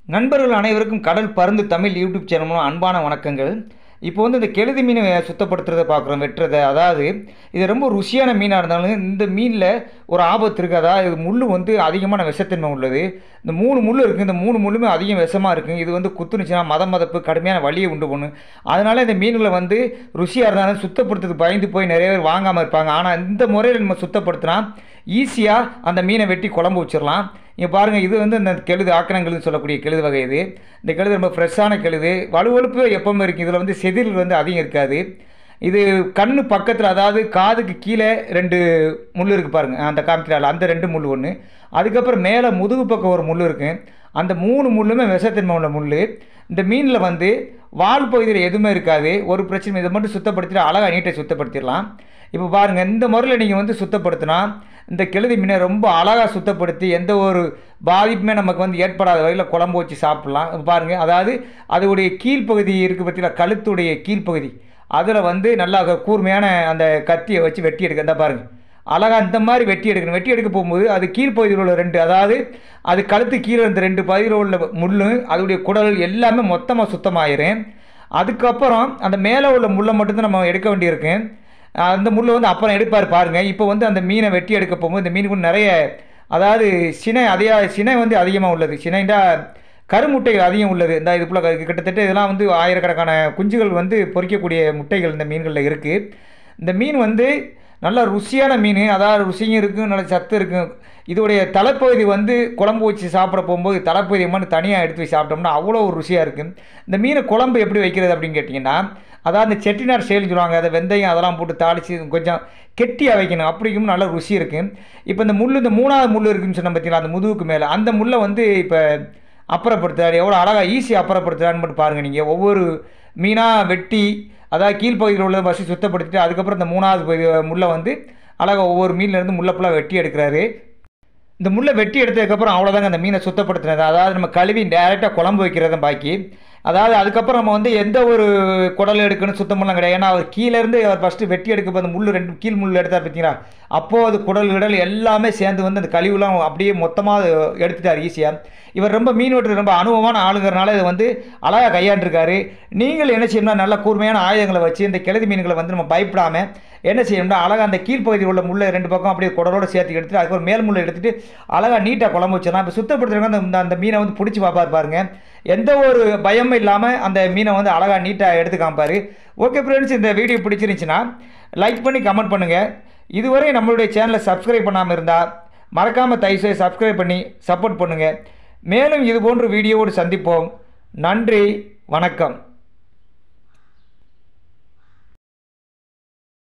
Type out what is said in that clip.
நண்பர்கள் அனைவருக்கும் கடல் பருந்து தமிழ் யூடியூப் சேனல் மூலம் அன்பான வணக்கங்கள் இப்போ வந்து இந்த கெளுதி மீனை சுத்தப்படுத்துறதை பார்க்குறோம் வெட்டுறதை அதாவது இது ரொம்ப ருசியான மீனாக இருந்தாலும் இந்த மீனில் ஒரு ஆபத்து இருக்குது அதாவது இது முள் வந்து அதிகமான விஷத்தன்மை உள்ளது இந்த மூணு முள் இருக்குது இந்த மூணு முள்ளுமே அதிகம் விஷமாக இருக்குது இது வந்து குத்துனுச்சுன்னா மத மதப்பு கடுமையான வலியை உண்டு பண்ணும் அதனால் இந்த மீன்களை வந்து ருசியாக இருந்தாலும் சுத்தப்படுத்துறதுக்கு பயந்து போய் நிறைய பேர் வாங்காமல் இருப்பாங்க ஆனால் இந்த முறையில் நம்ம சுத்தப்படுத்தினா ஈஸியாக அந்த மீனை வெட்டி குழம்பு வச்சிடலாம் இங்கே பாருங்கள் இது வந்து இந்த கெழுது ஆக்கணங்கள்னு சொல்லக்கூடிய கெழுது வகை இது இந்த கெழுது ரொம்ப ஃப்ரெஷ்ஷான கெழுது வலுவழுப்பு எப்பவுமே இருக்குது இதில் வந்து செதில் வந்து அதிகம் இருக்காது இது கண்ணு பக்கத்தில் அதாவது காதுக்கு கீழே ரெண்டு முள் இருக்குது பாருங்கள் அந்த காமிக்கிறாள் அந்த ரெண்டு முள் ஒன்று அதுக்கப்புறம் மேலே முதுகு பக்கம் ஒரு முள் இருக்குது அந்த மூணு முள்ளுமே விஷத்தன்மை உள்ள முள் இந்த மீனில் வந்து வால் பகுதியில் எதுவுமே இருக்காது ஒரு பிரச்சனை இதை மட்டும் சுத்தப்படுத்திட்டு அழகாக நீட்டை சுத்தப்படுத்திடலாம் இப்போ பாருங்கள் இந்த முறையில் நீங்கள் வந்து சுத்தப்படுத்தினா இந்த கெளுதி மீனை ரொம்ப அழகாக சுத்தப்படுத்தி எந்த ஒரு பாதிப்புமே நமக்கு வந்து ஏற்படாத வகையில் குழம்பு வச்சு சாப்பிட்லாம் இப்ப பாருங்கள் அதாவது அதோடைய கீழ்ப்பகுதி இருக்குது பார்த்தீங்களா கழுத்துடைய கீழ்ப்பகுதி அதில் வந்து நல்லா கூர்மையான அந்த கத்தியை வச்சு வெட்டி எடுக்க இந்த பாருங்கள் அழகாக இந்த மாதிரி வெட்டி எடுக்கணும் வெட்டி எடுக்க போகும்போது அது கீழ்ப்பகுதியில் உள்ள ரெண்டு அதாவது அது கழுத்து கீழே இருந்த ரெண்டு பகுதியில் உள்ள முள் அதோடைய குடல் எல்லாமே மொத்தமாக சுத்தமாயிரும் அதுக்கப்புறம் அந்த மேலே உள்ள முள்ளை மட்டும்தான் நம்ம எடுக்க வேண்டியிருக்கு அந்த முள்ளை வந்து அப்புறம் எடுப்பார் பாருங்கள் இப்போ வந்து அந்த மீனை வெட்டி எடுக்க போகும்போது இந்த மீனுக்கு நிறைய அதாவது சினை அதிக சினை வந்து அதிகமாக உள்ளது சினைண்டா கருமுட்டைகள் அதிகம் உள்ளது இந்த இது போல் கிட்டத்தட்ட இதெல்லாம் வந்து ஆயிரக்கணக்கான குஞ்சுகள் வந்து பொறிக்கக்கூடிய முட்டைகள் இந்த மீன்களில் இருக்குது இந்த மீன் வந்து நல்ல ருசியான மீன் அதாவது ருசியும் இருக்கும் நல்ல சத்து இருக்கும் இதோடைய தலைப்பகுதி வந்து குழம்பு வச்சு சாப்பிட போகும்போது தலைப்பகுதியை மட்டும் தனியாக எடுத்து வச்சு சாப்பிட்டோம்னா அவ்வளோ ஒரு ருசியாக இருக்கும் இந்த மீனை குழம்பு எப்படி வைக்கிறது அப்படின்னு கேட்டிங்கன்னா அதாவது இந்த செட்டிநாடு ஸ்டைல்னு சொல்லுவாங்க அதை வெந்தயம் அதெல்லாம் போட்டு தாளித்து கொஞ்சம் கெட்டியாக வைக்கணும் அப்படிக்கும் நல்ல ருசி இருக்குது இப்போ இந்த முள் இந்த மூணாவது முள் இருக்குன்னு சொன்ன பார்த்தீங்களா அந்த முதுகுக்கு மேலே அந்த முள்ளை வந்து இப்போ அப்புறப்படுத்துறாரு எவ்வளோ அழகாக ஈஸியாக அப்புறப்படுத்துறான்னு மட்டும் பாருங்கள் நீங்கள் ஒவ்வொரு மீனாக வெட்டி அதாவது கீழ்ப்பகுதியில் உள்ள பசி சுத்தப்படுத்திட்டு அதுக்கப்புறம் இந்த மூணாவது பகுதி முள்ளை வந்து அழகாக ஒவ்வொரு மீன்லேருந்து முள்ளை ஃபுல்லாக வெட்டி எடுக்கிறாரு இந்த முள்ளை வெட்டி எடுத்ததுக்கப்புறம் அவ்வளோதாங்க அந்த மீனை சுத்தப்படுத்துனது அதாவது நம்ம கழுவி டேரெக்டாக குழம்பு வைக்கிறதும் பாக்கி அதாவது அதுக்கப்புறம் நம்ம வந்து எந்த ஒரு குடல் எடுக்கணும் சுத்தம் பண்ணலாம் கிடையாது ஏன்னா அவர் கீழேருந்து அவர் ஃபஸ்ட்டு வெட்டி எடுக்க அந்த முள் ரெண்டு கீழ் முள் எடுத்தார் பார்த்தீங்களா அப்போது அது குடல் கிடல் எல்லாமே சேர்ந்து வந்து அந்த கழிவுலாம் அப்படியே மொத்தமாக எடுத்துட்டார் ஈஸியாக இவர் ரொம்ப மீன் வெட்டுறது ரொம்ப அனுபவமான ஆளுங்கிறனால இதை வந்து அழகாக கையாண்டிருக்காரு நீங்கள் என்ன செய்யணும்னா நல்ல கூர்மையான ஆயுதங்களை வச்சு இந்த கிழதி மீன்களை வந்து நம்ம பயப்படாமல் என்ன செய்யணும்னா அழகாக அந்த கீழ்ப்பகுதியில் உள்ள முள்ளை ரெண்டு பக்கம் அப்படியே குடலோடு சேர்த்து எடுத்துட்டு அதுக்கப்புறம் மேல் முள்ளை எடுத்துட்டு அழகாக நீட்டாக குழம்பு வச்சிடலாம் இப்போ சுத்தப்படுத்துறவங்க அந்த அந்த மீனை வந்து பிடிச்சி பார்ப்பார் பாருங்க எந்த ஒரு பயமும் இல்லாமல் அந்த மீனை வந்து அழகாக நீட்டாக எடுத்து காமிப்பார் ஓகே ஃப்ரெண்ட்ஸ் இந்த வீடியோ பிடிச்சிருந்துச்சுன்னா லைக் பண்ணி கமெண்ட் பண்ணுங்கள் இதுவரை நம்மளுடைய சேனலை சப்ஸ்கிரைப் பண்ணாமல் இருந்தால் மறக்காமல் தயவுசெய்து சப்ஸ்கிரைப் பண்ணி சப்போர்ட் பண்ணுங்கள் மேலும் இது போன்ற வீடியோவோடு சந்திப்போம் நன்றி வணக்கம்